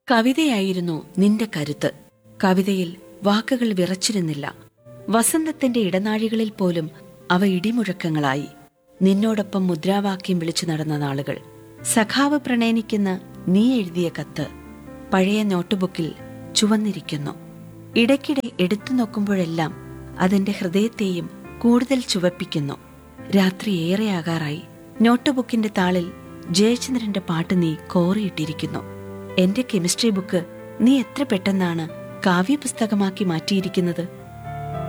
കവിതയായിരുന്നു നിന്റെ കരുത്ത് കവിതയിൽ വാക്കുകൾ വിറച്ചിരുന്നില്ല വസന്തത്തിന്റെ ഇടനാഴികളിൽ പോലും അവ ഇടിമുഴക്കങ്ങളായി നിന്നോടൊപ്പം മുദ്രാവാക്യം വിളിച്ചു നടന്ന നാളുകൾ സഖാവ് പ്രണയനിക്കുന്ന നീ എഴുതിയ കത്ത് പഴയ നോട്ടുബുക്കിൽ ചുവന്നിരിക്കുന്നു ഇടയ്ക്കിടെ എടുത്തു നോക്കുമ്പോഴെല്ലാം അതെന്റെ ഹൃദയത്തെയും കൂടുതൽ ചുവപ്പിക്കുന്നു രാത്രി ഏറെയാകാറായി നോട്ടുബുക്കിന്റെ താളിൽ ജയചന്ദ്രന്റെ പാട്ട് നീ കോറിയിട്ടിരിക്കുന്നു എന്റെ കെമിസ്ട്രി ബുക്ക് നീ എത്ര പെട്ടെന്നാണ് കാവ്യപുസ്തകമാക്കി മാറ്റിയിരിക്കുന്നത്